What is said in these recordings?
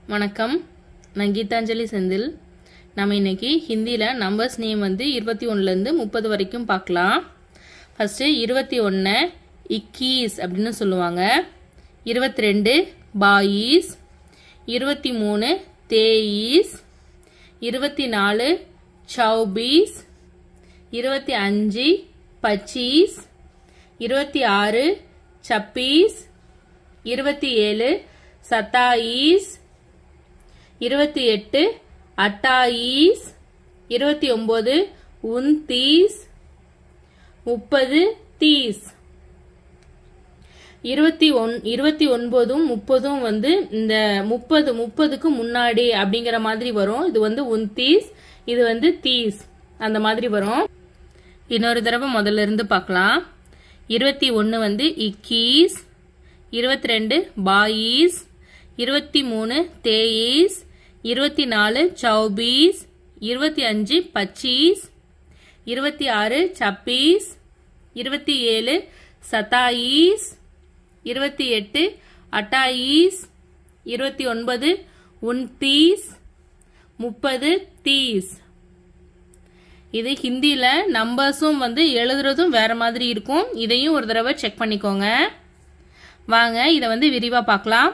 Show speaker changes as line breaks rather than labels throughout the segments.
வணக்கம் நான் கீதாஞ்சலி செந்தில் நம்ம இன்னைக்கு ஹிந்தியில் நம்பர்ஸ் நேம் வந்து இருபத்தி ஒன்றுலேருந்து முப்பது வரைக்கும் பார்க்கலாம் ஃபஸ்ட்டு இருபத்தி ஒன்று இக்கீஸ் அப்படின்னு சொல்லுவாங்க இருபத்தி ரெண்டு பாயீஸ் இருபத்தி மூணு தேயீஸ் இருபத்தி நாலு சௌபீஸ் இருபத்தி அஞ்சு பச்சீஸ் இருபத்தி ஆறு சப்பீஸ் இருபத்தி ஏழு சத்தாயீஸ் இருபத்தி எட்டு அட்டாயீஸ் இருபத்தி ஒன்பது உன்தீஸ் முப்பது தீஸ் இருபத்தி ஒன் இருபத்தி ஒன்பதும் முப்பதும் வந்து இந்த முப்பது முப்பதுக்கு முன்னாடி அப்படிங்கிற மாதிரி வரும் இது வந்து உன்தீஸ் இது வந்து தீஸ் அந்த மாதிரி வரும் இன்னொரு தடவை முதல்ல இருந்து பார்க்கலாம் இருபத்தி ஒன்று வந்து இக்கீஸ் இருபத்தி ரெண்டு பாயீஸ் இருபத்தி மூணு தேயீஸ் இருபத்தி நாலு சௌபீஸ் இருபத்தி அஞ்சு பச்சீஸ் இருபத்தி ஆறு சப்பீஸ் இருபத்தி ஏழு சத்தாயீஸ் இருபத்தி எட்டு அட்டாயீஸ் இருபத்தி ஒன்பது உன்தீஸ் முப்பது தீஸ் இது ஹிந்தியில் நம்பர்ஸும் வந்து எழுதுறதும் வேற மாதிரி இருக்கும் இதையும் ஒரு தடவை செக் பண்ணிக்கோங்க வாங்க இதை வந்து விரிவாக பார்க்கலாம்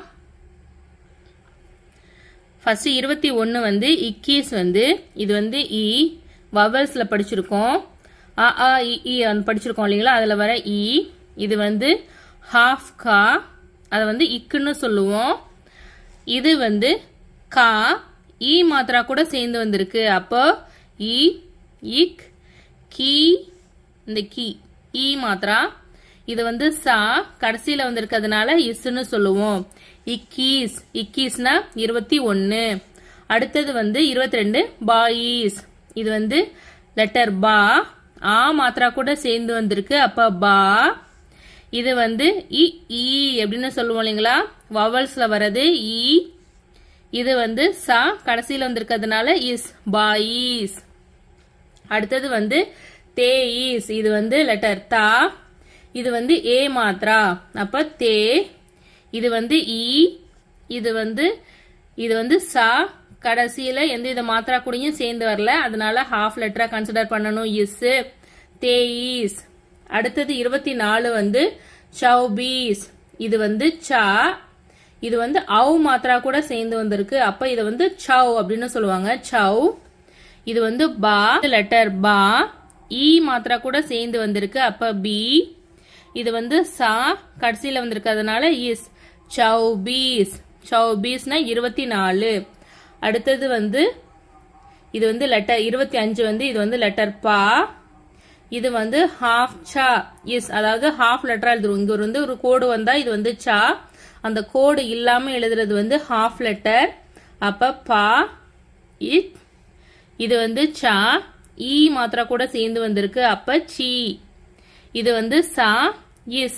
ஃபர்ஸ்ட் இருபத்தி ஒன்று வந்து இக்கீஸ் வந்து இது வந்து இ வவல்ஸில் படிச்சிருக்கோம் அ ஆ இ இ படிச்சிருக்கோம் இல்லைங்களா அதில் வர இ இது வந்து ஹாஃப் கா அதை வந்து இக்குன்னு சொல்லுவோம் இது வந்து கா இ மாத்திரா கூட சேர்ந்து வந்திருக்கு அப்போ இ இக் கீ இந்த கீ இ மாத்திரா இது வந்து சா கடைசியில் வந்திருக்கிறதுனால இஸ்ன்னு சொல்லுவோம் இக்கீஸ் இக்கீஸ்னா இருபத்தி ஒன்று அடுத்தது வந்து இருபத்தி ரெண்டு பாயீஸ் இது வந்து லெட்டர் பா ஆ மாத்திரா கூட சேர்ந்து வந்திருக்கு அப்ப பா இது வந்து இ ஈ அப்படின்னு சொல்லுவோம் இல்லைங்களா வவல்ஸ்ல வர்றது இ இது வந்து சா கடைசியில் வந்திருக்கிறதுனால இஸ் பாயீஸ் அடுத்தது வந்து தேஈஸ் இது வந்து லெட்டர் தா இது வந்து ஏ மாத்ரா அப்ப தே இது வந்து இ இது வந்து இது வந்து சா கடைசியில எந்த வித மாத்திரா கூடயும் சேர்ந்து வரல அதனால ஹாஃப் லெட்டரா கன்சிடர் பண்ணணும் இஸ் தேஈஸ் அடுத்தது இருபத்தி நாலு வந்து சௌபீஸ் இது வந்து சா இது வந்து அவு மாத்திரா கூட சேர்ந்து வந்திருக்கு அப்ப இதை வந்து சவ் அப்படின்னு சொல்லுவாங்க சவ் இது வந்து பா லெட்டர் பா இ மாத்திரா கூட சேர்ந்து வந்திருக்கு அப்ப பி இது வந்து சா கடைசியில் வந்திருக்கிறதுனால இஸ் சௌபீஸ் சௌபீஸ்னா இருபத்தி நாலு அடுத்தது வந்து இது வந்து லெட்டர் இருபத்தி அஞ்சு வந்து இது வந்து லெட்டர் பா இது வந்து ஹாஃப் சா இஸ் அதாவது ஹாஃப் லெட்டரா எழுதுரும் இங்க வந்து ஒரு கோடு வந்தா இது வந்து சா அந்த கோடு இல்லாம எழுதுறது வந்து ஹாஃப் லெட்டர் அப்ப பா இட் இது வந்து சா இ மாத்திரா கூட சேர்ந்து வந்திருக்கு அப்ப சி இது வந்து சா இஸ்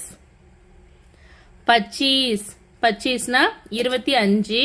பச்சீஸ் பச்சீஸ்னா இருபத்தி அஞ்சு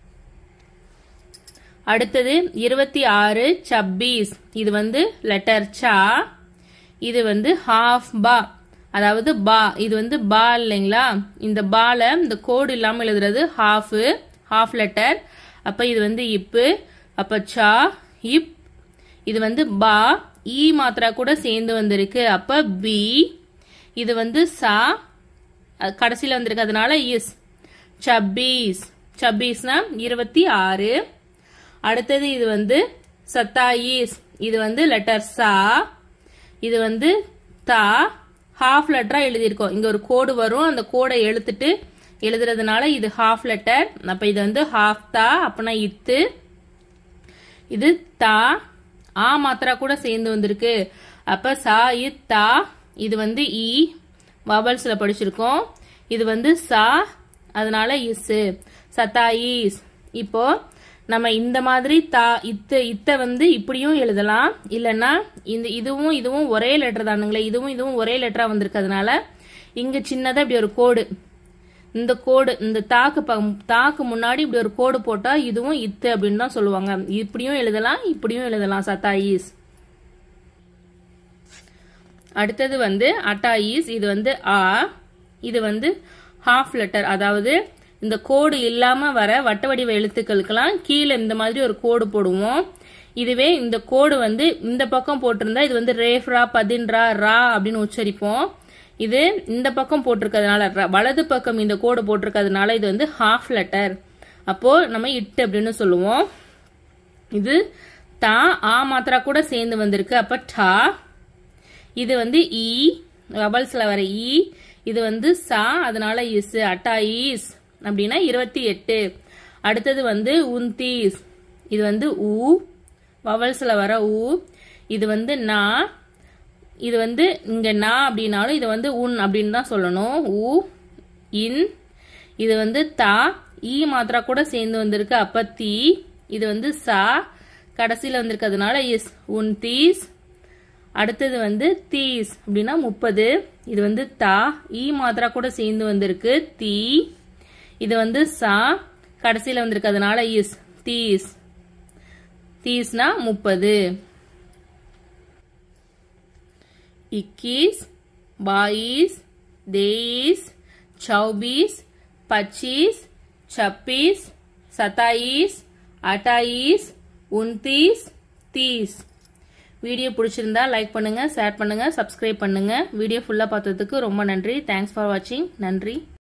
அடுத்தது இருபத்தி ஆறு சப்பீஸ் இது வந்து லெட்டர் சா இது வந்து ஹாஃப் பா அதாவது பா இது வந்து பா இல்லைங்களா இந்த பால இந்த கோடு இல்லாமல் எழுதுறது ஹாஃப் ஹாஃப் லெட்டர் அப்ப இது வந்து இப்பு அப்ப சா இப் இது வந்து பா இ மாத்திரா கூட சேர்ந்து வந்திருக்கு அப்ப பி இது வந்து சா கடைசியில் வந்திருக்கிறதுனால இஸ் சப்பீஸ் சப்பீஸ்னா இருபத்தி ஆறு அடுத்தது இது வந்து சத்தாயீஸ் இது வந்து லெட்டர் சா இது வந்து தா ஹாஃப் லெட்டரா எழுதியிருக்கோம் இங்க ஒரு கோடு வரும் அந்த கோடை எழுத்துட்டு எழுதுறதுனால இது ஹாஃப் லெட்டர் அப்ப இது வந்து ஹாஃப் தா அப்பனா இத்து இது தா ஆ மாத்திரா கூட சேர்ந்து வந்திருக்கு அப்ப சா இத் தா இது வந்து இ வபல்ஸ்ல படிச்சிருக்கோம் இது வந்து சா அதனால இஸ் சத்தாயிஸ் இப்போ நம்ம இந்த மாதிரி தா இத்த இத்த வந்து இப்படியும் எழுதலாம் இல்லைன்னா இந்த இதுவும் இதுவும் ஒரே லெட்டர் தானுங்களே இதுவும் இதுவும் ஒரே லெட்டரா வந்திருக்கிறதுனால இங்க சின்னதா இப்படி ஒரு கோடு இந்த கோடு இந்த தாக்கு தாக்கு முன்னாடி இப்படி ஒரு கோடு போட்டா இதுவும் இத்து அப்படின்னு தான் சொல்லுவாங்க இப்படியும் எழுதலாம் இப்படியும் எழுதலாம் சத்தாயிஸ் அடுத்தது வந்து அட்டாயிஸ் இது வந்து ஆ இது வந்து ஹாஃப் லெட்டர் அதாவது இந்த கோடு இல்லாம வர வட்ட வடிவ எழுத்துக்களுக்கெல்லாம் கீழே இந்த மாதிரி ஒரு கோடு போடுவோம் இதுவே இந்த கோடு வந்து இந்த பக்கம் போட்டிருந்தா இது வந்து ரேஃப்ரா பதின்ரா ரா அப்படின்னு உச்சரிப்போம் இது இந்த பக்கம் போட்டிருக்கிறதுனால ர- வலது பக்கம் இந்த கோடு போட்டிருக்கிறதுனால இது வந்து ஹாஃப் லெட்டர் அப்போ நம்ம இட்டு அப்படின்னு சொல்லுவோம் இது தா ஆ மாத்திரா கூட சேர்ந்து வந்திருக்கு அப்ப டா இது வந்து ஈ வபல்ஸ்ல வர ஈ இது வந்து சா அதனால இஸ் அட்டா ஈஸ் அப்படின்னா இருபத்தி எட்டு அடுத்தது வந்து உன்தீஸ் இது வந்து ஊ வவல்ஸ்ல வர ஊ இது வந்து நா இது வந்து இங்க நா அப்படின்னாலும் இது வந்து உன் அப்படின்னு தான் சொல்லணும் ஊ இன் இது வந்து தா ஈ மாத்திரா கூட சேர்ந்து வந்திருக்கு அப்ப தீ இது வந்து சா கடைசியில் வந்திருக்கிறதுனால இஸ் உன் தீஸ் அடுத்தது வந்து தீஸ் அப்படின்னா முப்பது இது வந்து தா ஈ மாத்திரா கூட சேர்ந்து வந்திருக்கு தீ இது வந்து சா கடைசியில் வந்திருக்கிறதுனால இஸ் தீஸ் தீஸ்னா முப்பது इक्कीस बाईस तेईस चौबीस पच्चीस छब्बीस सत्ताईस अट्ठाईस उनतीस तीस வீடியோ பிடிச்சிருந்தா லைக் பண்ணுங்க ஷேர் பண்ணுங்க சப்ஸ்கிரைப் பண்ணுங்க வீடியோ ஃபுல்லாக பார்த்ததுக்கு ரொம்ப நன்றி தேங்க்ஸ் ஃபார் வாட்சிங் நன்றி